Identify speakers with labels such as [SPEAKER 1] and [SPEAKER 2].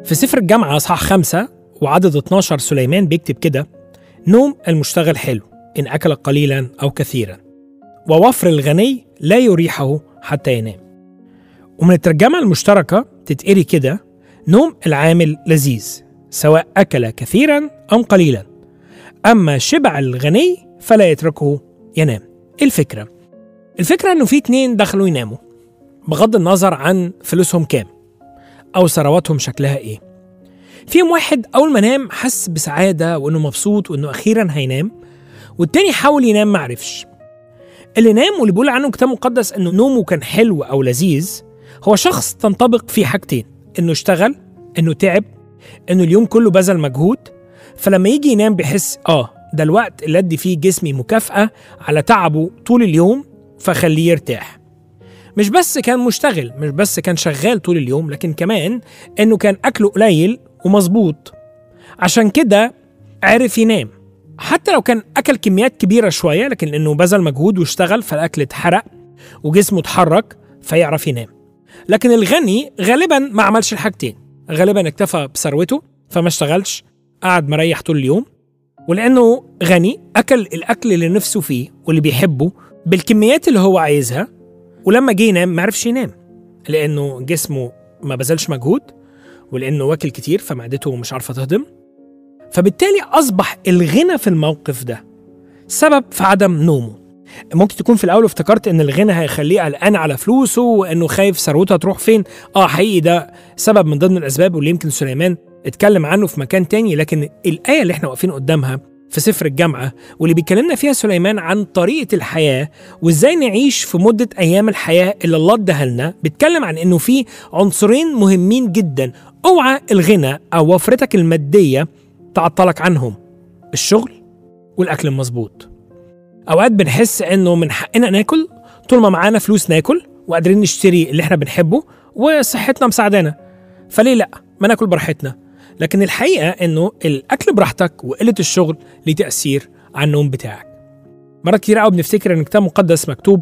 [SPEAKER 1] في سفر الجامعة أصحاح خمسة وعدد 12 سليمان بيكتب كده نوم المشتغل حلو إن أكل قليلا أو كثيرا ووفر الغني لا يريحه حتى ينام ومن الترجمة المشتركة تتقري كده نوم العامل لذيذ سواء أكل كثيرا أم قليلا أما شبع الغني فلا يتركه ينام إيه الفكرة؟ الفكرة إنه في اتنين دخلوا يناموا بغض النظر عن فلوسهم كام أو ثرواتهم شكلها إيه فيهم واحد أول ما نام حس بسعادة وإنه مبسوط وإنه أخيرا هينام والتاني حاول ينام معرفش اللي نام واللي بيقول عنه كتاب مقدس إنه نومه كان حلو أو لذيذ هو شخص تنطبق فيه حاجتين إنه اشتغل إنه تعب إنه اليوم كله بذل مجهود فلما يجي ينام بيحس آه ده الوقت اللي أدي فيه جسمي مكافأة على تعبه طول اليوم فخليه يرتاح مش بس كان مشتغل مش بس كان شغال طول اليوم لكن كمان انه كان اكله قليل ومظبوط عشان كده عرف ينام حتى لو كان اكل كميات كبيره شويه لكن لانه بذل مجهود واشتغل فالاكل اتحرق وجسمه اتحرك فيعرف ينام لكن الغني غالبا ما عملش الحاجتين غالبا اكتفى بثروته فما اشتغلش قعد مريح طول اليوم ولانه غني اكل الاكل اللي نفسه فيه واللي بيحبه بالكميات اللي هو عايزها ولما جه ينام ما عرفش ينام لانه جسمه ما بذلش مجهود ولانه واكل كتير فمعدته مش عارفه تهضم فبالتالي اصبح الغنى في الموقف ده سبب في عدم نومه ممكن تكون في الاول افتكرت ان الغنى هيخليه قلقان على فلوسه وانه خايف ثروته هتروح فين اه حقيقي ده سبب من ضمن الاسباب واللي يمكن سليمان اتكلم عنه في مكان تاني لكن الايه اللي احنا واقفين قدامها في سفر الجامعة واللي بيكلمنا فيها سليمان عن طريقة الحياة وازاي نعيش في مدة أيام الحياة اللي الله اداها لنا بيتكلم عن إنه في عنصرين مهمين جدا اوعى الغنى أو وفرتك المادية تعطلك عنهم الشغل والأكل المظبوط أوقات بنحس إنه من حقنا ناكل طول ما معانا فلوس ناكل وقادرين نشتري اللي احنا بنحبه وصحتنا مساعدانا فليه لأ ما ناكل براحتنا لكن الحقيقة إنه الأكل براحتك وقلة الشغل ليه تأثير على النوم بتاعك. مرات كتير قوي بنفتكر إن الكتاب المقدس مكتوب